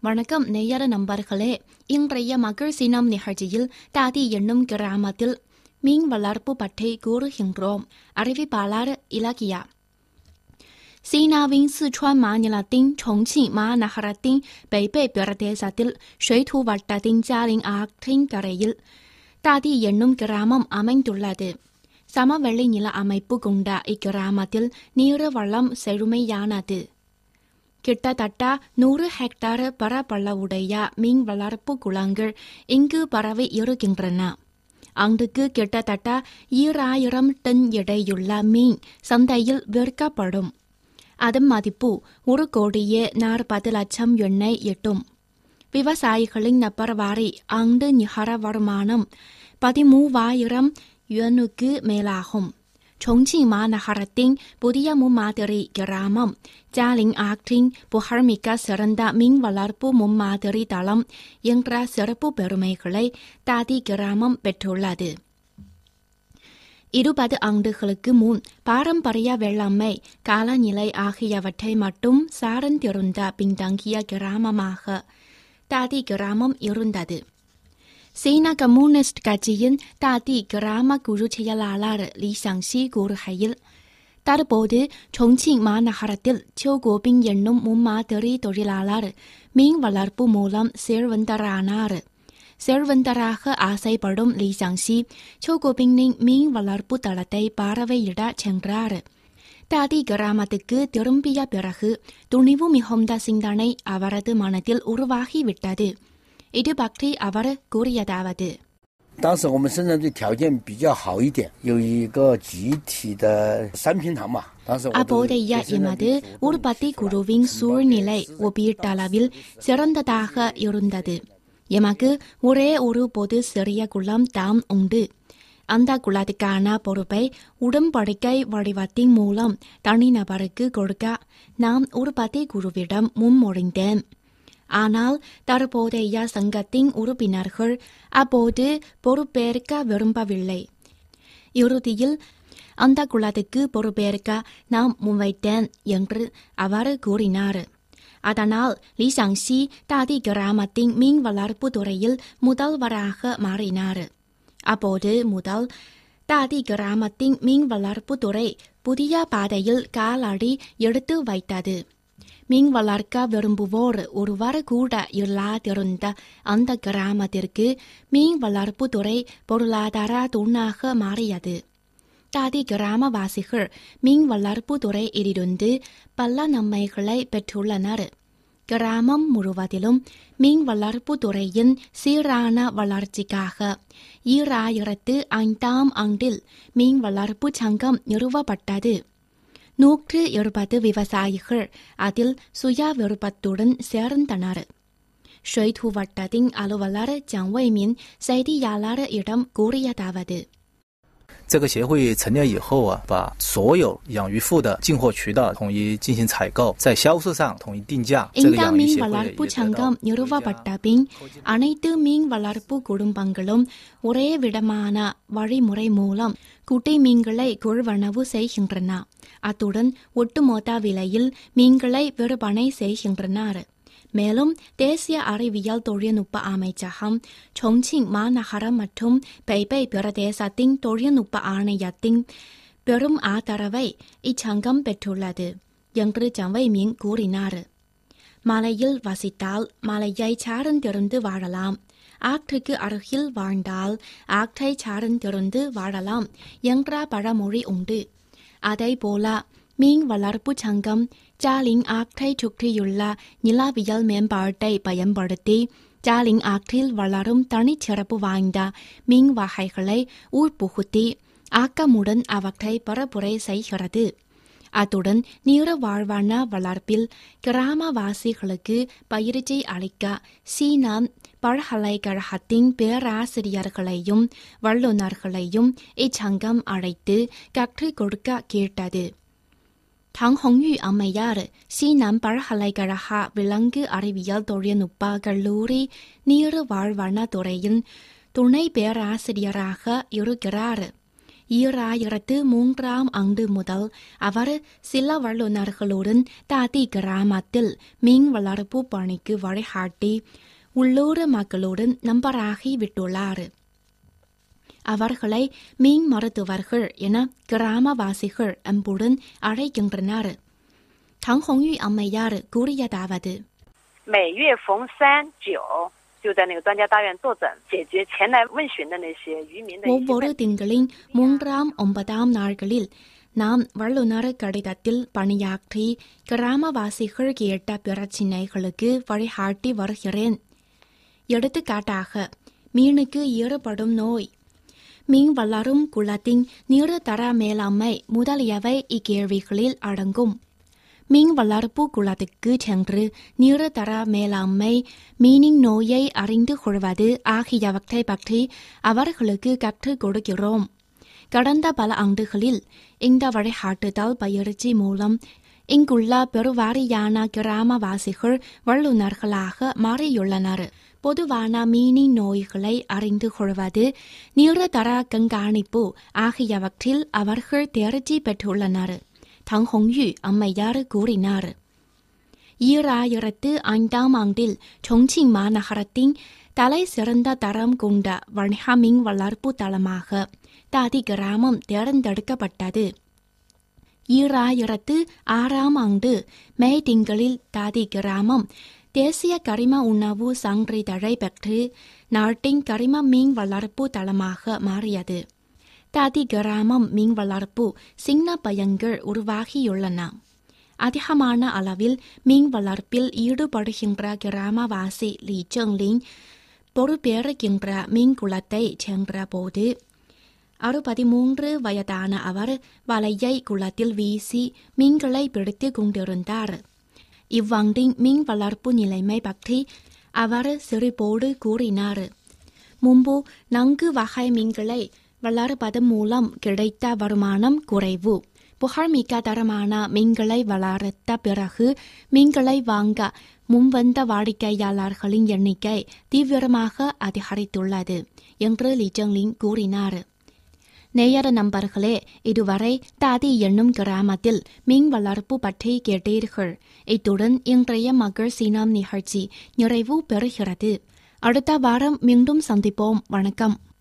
வணக்கம் நேயர நண்பர்களே இன்றைய மகள் சினம் நிகழ்ச்சியில் தாதி என்னும் கிராமத்தில் மீன் வளர்ப்பு பற்றி கூறுகின்றோம் அறிவிப்பாளர் இலக்கியா சீனாவின் சிச்சுவான் மாநிலத்தின்重庆 மாநகரத்தின் பெய்பே பிரதேசத்தில் ஷெய்டு வட்டத்தின் ஜாலிங் ஆற்றின் கரையில் தாதி என்னும் கிராமம் அமைந்துள்ளது சமவெளி நில அமைப்பு கொண்ட இக்கிராமத்தில் நீர் வளம் செழுமையானது கிட்டத்தட்ட நூறு ஹெக்டார் பரப்பளவுடைய மீன் வளர்ப்பு குளங்கள் இங்கு பரவி இருக்கின்றன ஆண்டுக்கு கிட்டத்தட்ட ஈராயிரம் டன் எடையுள்ள மீன் சந்தையில் விற்கப்படும் அதன் மதிப்பு ஒரு கோடியே நாற்பது லட்சம் எண்ணெய் எட்டும் விவசாயிகளின் நபர்வாரி ஆண்டு நிகர வருமானம் பதிமூவாயிரம் யுவனுக்கு மேலாகும் 重庆 மாநகரத்தின் புதிய முன்மாதிரி கிராமம் ஜாலிங் ஆக்டிங் புகழ்மிக்க சிறந்த மீன் வளர்ப்பு முன்மாதிரி தளம் என்ற சிறப்பு பெருமைகளை தாதி கிராமம் பெற்றுள்ளது இருபது ஆண்டுகளுக்கு முன் பாரம்பரிய வேளாண்மை காலநிலை ஆகியவற்றை மட்டும் சார்ந்திருந்த பின்தங்கிய கிராமமாக தாதி கிராமம் இருந்தது சீன கம்யூனிஸ்ட் கட்சியின் தாதி கிராம குழு செயலாளர் லீ ஷாங்ஷி கூறுகையில் தற்போது 重庆 மாநகரத்தில் சோகோபிங் என்னும் முன்மாதிரி தொழிலாளர் மீன் வளர்ப்பு மூலம் செல்வந்தரானார் செல்வந்தராக ஆசைப்படும் லீ ஷாங்ஷி சோகோபிங்கின் மீன் வளர்ப்பு தளத்தை பார்வையிட சென்றார் தாதி கிராமத்துக்கு திரும்பிய பிறகு துணிவு மிகுந்த சிந்தனை அவரது மனதில் உருவாகிவிட்டது இது பற்றி அவர் கூறியதாவது 当时我们生产队条件比较好一点，有一个集体的三平堂嘛。当时我都 அப்போதைய எமது உற்பத்தி குழுவின் சூழ்நிலை ஒப்பீட்டளவில் சிறந்ததாக இருந்தது எமக்கு ஒரே ஒரு பொது சிறிய குளம் தாம் உண்டு அந்த குளத்துக்கான பொறுப்பை உடன்படிக்கை வடிவத்தின் மூலம் தனிநபருக்கு கொடுக்க நாம் உற்பத்தி குழுவிடம் முன்மொழிந்தேன் ஆனால் தற்போதைய சங்கத்தின் உறுப்பினர்கள் அப்போது பொறுப்பேற்க விரும்பவில்லை இறுதியில் அந்த குலத்துக்கு பொறுப்பேற்க நாம் முன்வைத்தேன் என்று அவர் கூறினார் அதனால் லீ ஷாங்ஷி தாதி கிராமத்தின் மீன் வளர்ப்பு துறையில் முதல்வராக மாறினார் அப்போது முதல் தாதி கிராமத்தின் மீன் வளர்ப்பு துறை புதிய பாதையில் காலடி எடுத்து வைத்தது மீன் வளர்க்க விரும்புவோர் ஒருவர் கூட இல்லாதிருந்த அந்த கிராமத்திற்கு மீன் வளர்ப்பு துறை பொருளாதார தூணாக மாறியது தாதி கிராமவாசிகள் மீன் வளர்ப்பு துறையிலிருந்து பல நன்மைகளை பெற்றுள்ளனர் கிராமம் முழுவதிலும் மீன் வளர்ப்பு துறையின் சீரான வளர்ச்சிக்காக ஈராயிரத்து ஐந்தாம் ஆண்டில் மீன் வளர்ப்பு சங்கம் நிறுவப்பட்டது நூற்று இருபது விவசாயிகள் அதில் சுய விருப்பத்துடன் சேர்ந்தனர் ஷெய்து வட்டத்தின் அலுவலர் ஜாங் வைமின் செய்தியாளரிடம் கூறியதாவது 这个协会成立以后啊，把所有养鱼户的进货渠道统一进行采购，在销售上统一定价。这个 இந்த 养鱼 மீன் 协会也 வளர்ப்பு 得到 சங்கம் 国家 நிறுவப்பட்ட பின் அனைத்து மீன் வளர்ப்பு குடும்பங்களும் ஒரே விதமான வழிமுறை மூலம் குட்டை மீன்களை கொள்வனவு செய்கின்றன அத்துடன் ஒட்டுமொத்த விலையில் மீன்களை விற்பனை செய்கின்றனர் மேலும் தேசிய அறிவியல் தொழில்நுட்ப அமைச்சகம் 重庆 மாநகரம் மற்றும் பெய்பே பிரதேசத்தின் தொழில்நுட்ப ஆணையத்தின் பெரும் ஆதரவை இச்சங்கம் பெற்றுள்ளது என்று ஜவைமின் கூறினார் மலையில் வசித்தால் மலையை சார்ந்திருந்து வாழலாம் ஆற்றுக்கு அருகில் வாழ்ந்தால் ஆற்றை சார்ந்திருந்து வாழலாம் என்ற பழமொழி உண்டு அதேபோல மீன் வளர்ப்பு சங்கம் ஜாலிங் ஆற்றை சுற்றியுள்ள நிலவியல் மேம்பாட்டை பயன்படுத்தி ஜாலிங் ஆற்றில் வளரும் தனிச்சிறப்பு வாய்ந்த மீன் வகைகளை உட்புகுத்தி ஆக்கமுடன் அவற்றை பரப்புரை செய்கிறது அத்துடன் நீர வாழ்வான வளர்ப்பில் கிராமவாசிகளுக்கு பயிற்சி அளிக்க சீனான் பல்கலைக்கழகத்தின் பேராசிரியர்களையும் வல்லுநர்களையும் இச்சங்கம் அழைத்து கற்றுக் கொடுக்க கேட்டது 唐红玉 அம்மையார் சீனான் பல்கலைக்கழக விலங்கு அறிவியல் தொழில்நுட்ப கல்லூரி நீர் வாழ்வன துறையின் துணை பேராசிரியராக இருக்கிறார் ஈராயிரத்து மூன்றாம் ஆண்டு முதல் அவர் சில வல்லுநர்களுடன் தாதி கிராமத்தில் மீன் வளர்ப்பு பணிக்கு வழிகாட்டி உள்ளூர் மக்களுடன் நம்பராகி விட்டுள்ளார் அவர்களை மீன் மருத்துவர்கள் என கிராமவாசிகள் அன்புடன் அழைக்கின்றனர் 唐红玉அம்மையார் கூறியதாவது 每月逢三九就在那个专家大院坐诊，解决前来问询的那些渔民的一些 ஒவ்வொரு 问题。 திங்களின் மூன்றாம் ஒன்பதாம் நாள்களில் நாம் வல்லுநர் கடிதத்தில் பணியாற்றி கிராமவாசிகள் கேட்ட பிரச்சினைகளுக்கு வழிகாட்டி வருகிறேன் எடுத்துக்காட்டாக மீனுக்கு ஏற்படும் நோய் மீன் வளரும் குளத்தின் நீர்த்தர மேலாண்மை முதலியவை இக்கேள்விகளில் அடங்கும் மீன் வளர்ப்பு குளத்துக்கு சென்று நீர்த்தர மேலாண்மை மீனின் நோயை அறிந்து கொள்வது ஆகியவற்றை பற்றி அவர்களுக்கு கற்றுக் கொடுக்கிறோம் கடந்த பல ஆண்டுகளில் இந்த வழிகாட்டுதல் பயிற்சி மூலம் இங்குள்ள பெருவாரியான கிராமவாசிகள் வல்லுநர்களாக மாறியுள்ளனர் பொதுவான மீனின் நோய்களை அறிந்து கொள்வது நீர்த்தர கண்காணிப்பு ஆகியவற்றில் அவர்கள் தேர்ச்சி பெற்றுள்ளனர் 唐红玉அம்மையார் கூறினார் ஈராயிரத்து ஐந்தாம் ஆண்டில் சொங்சிங் மாநகரத்தின் தலை சிறந்த தரம் கொண்ட வணிக மீன் வளர்ப்பு தளமாக தாதி கிராமம் தேர்ந்தெடுக்கப்பட்டது ஈராயிரத்து ஆறாம் ஆண்டு மே திங்களில் தாதி கிராமம் தேசிய கரிம உணவு சான்றிதழை பெற்று நாட்டின் கரிம மீன் வளர்ப்பு தளமாக மாறியது தாதி கிராமம் மீன் வளர்ப்பு சின்ன பயன்கள் உருவாகியுள்ளன அதிகமான அளவில் மீன் வளர்ப்பில் ஈடுபடுகின்ற கிராமவாசி லீ ஜெங்லின் பொறுப்பேறுகின்ற மீன் குளத்தை சென்றபோது அறுபத்தி மூன்று வயதான அவர் வலையை குளத்தில் வீசி மீன்களை பிடித்துக் கொண்டிருந்தார் இவ்வாண்டின் மீன் வளர்ப்பு நிலைமை பற்றி அவர் சிரிப்போடு கூறினார் முன்பு நன்கு வகை மீன்களை வளர்ப்பதன் மூலம் கிடைத்த வருமானம் குறைவு புகழ்மிக்க தரமான மீன்களை வளர்த்த பிறகு மீன்களை வாங்க முன்வந்த வாடிக்கையாளர்களின் எண்ணிக்கை தீவிரமாக அதிகரித்துள்ளது என்று லி ஜெங்லின் கூறினார் நேயர் நண்பர்களே இதுவரை தாதி என்னும் கிராமத்தில் மீன் வளர்ப்பு பற்றி கேட்டீர்கள் இத்துடன் இன்றைய மகள் சீனாம் நிகழ்ச்சி நிறைவு பெறுகிறது அடுத்த வாரம் மீண்டும் சந்திப்போம் வணக்கம்